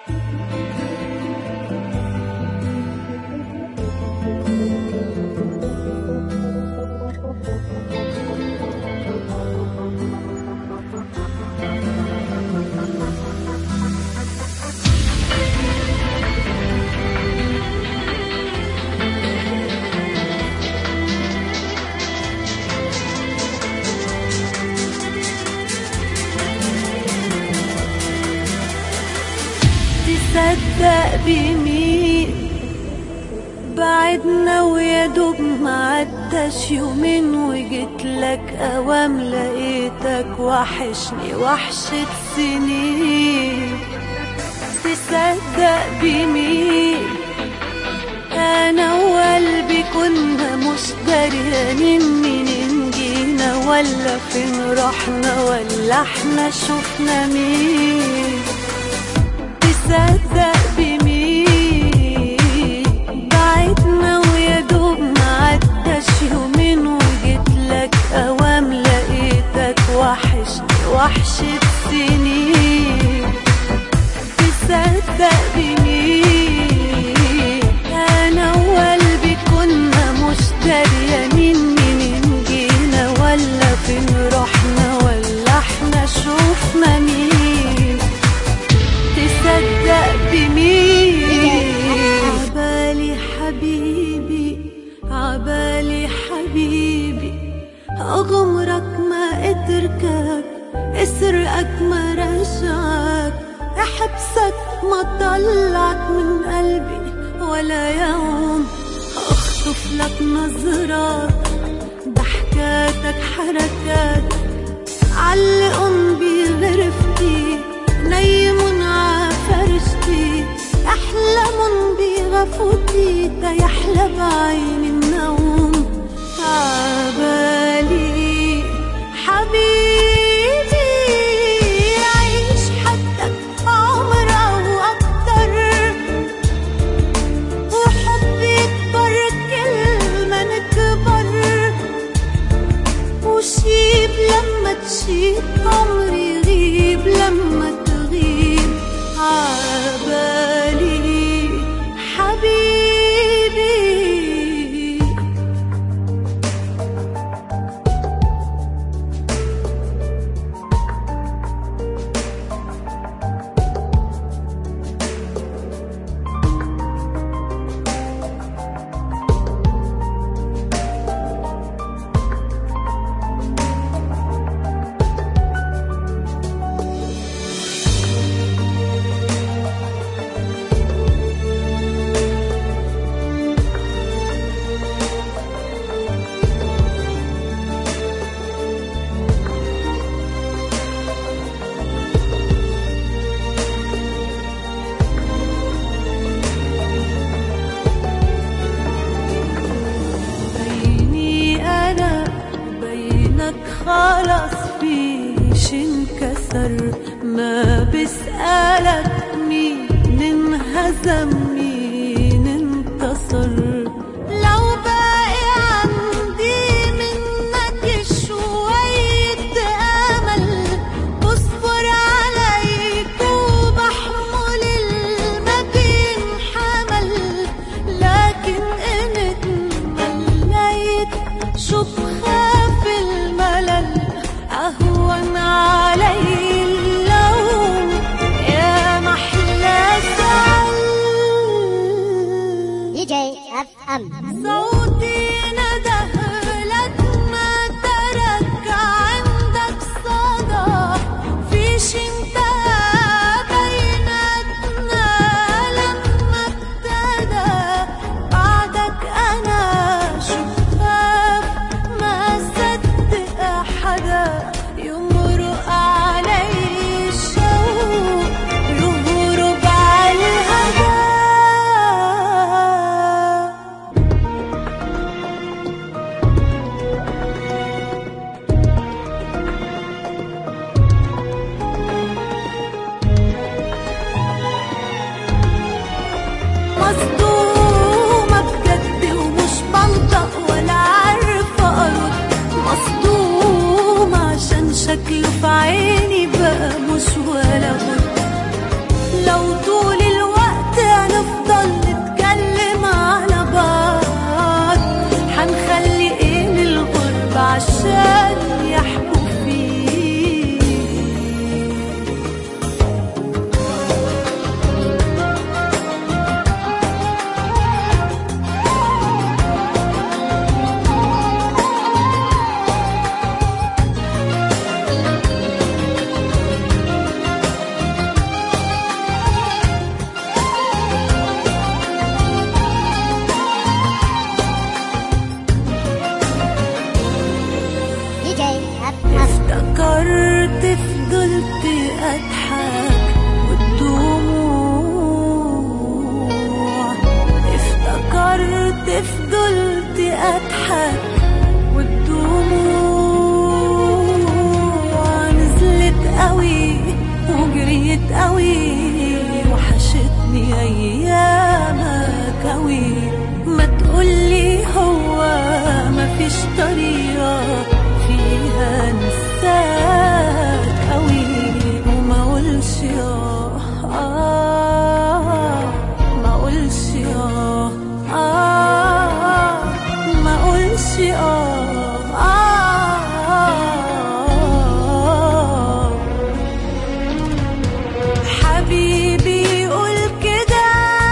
تصدق بمين بعدنا ويا دوب معداش يومين وجيت لك اوام لقيتك وحشني وحشة سنين تصدق بمين انا وقلبي كنا مش دريانين منين جينا ولا فين رحنا ولا احنا شفنا مين تصدق بمين بعدنا ويا دوب معداش يومين وجيت لك اوام لقيتك وحشني وحشة سنين تصدق بمين انا وقلبي كنا مش دريانين منين جينا ولا فين رحنا ولا احنا شوفنا مين تصدق بمين عبالي حبيبي عبالي حبيبي أغمرك ما أتركك أسرقك ما رجعك أحبسك ما طلعك من قلبي ولا يوم أخطف لك نظرات ضحكاتك حركاتك علقن بغرفتي نيمن عفرشتي احلمن بغفوتي تيحلى بعين النوم عبالي حبيبي عيش حدك عمر او اكتر وحبي يكبر كل ما نكبر وشيب لما تشيب عمري يغيب لما تغيب عبالي حبيبي بيني أنا وبينك خلاص فيش انكسر ما بسألك مين انهزم مين انتصر لو باقي عندي منك شوية أمل بصبر عليك وبحمل الما بينحمل لكن انت مليت شو بخاف الملل اهون علي اللوم يا محلى زعل DJ FM. صوتي نده لك ما ترك عندك صدى فيش انتهى بيناتنا لما ابتدى بعدك انا شفاف ما صدق حدا يمرق علي الشوق يهرب على الهدى مصدومة بجد ومش بنطق ولا عارفة أرد مصدومة عشان شكله في عيني بقى مش ولا بد لو طول طولت قوي وحشتني ايامك قوي ما تقولي هو مفيش طريقة فيها انساك قوي وما اقولش آه آه ما اقولش آه آه ما اقولش آه آه حبيبي قول كده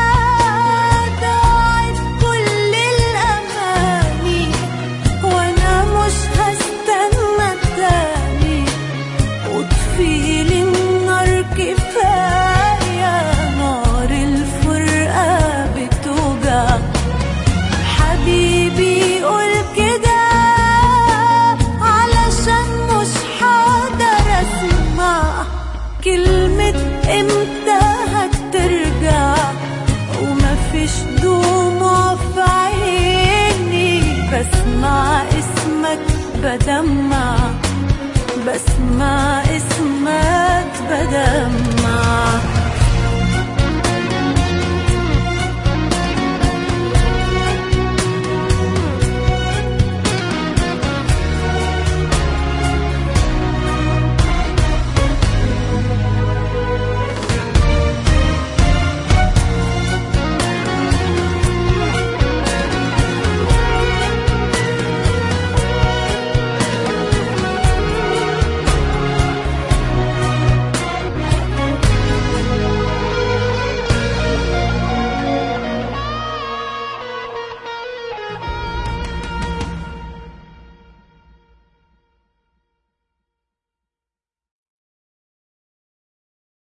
ضاعت كل الأماني وأنا مش هستنى تاني وطفيلي النار كفاية نار الفرقة بتوجع حبيبي قول كده علشان مش حقدر اسمع كلمة امتى هترجع ومفيش دموع في عيني بسمع اسمك بدمع بسمع اسمك بدمع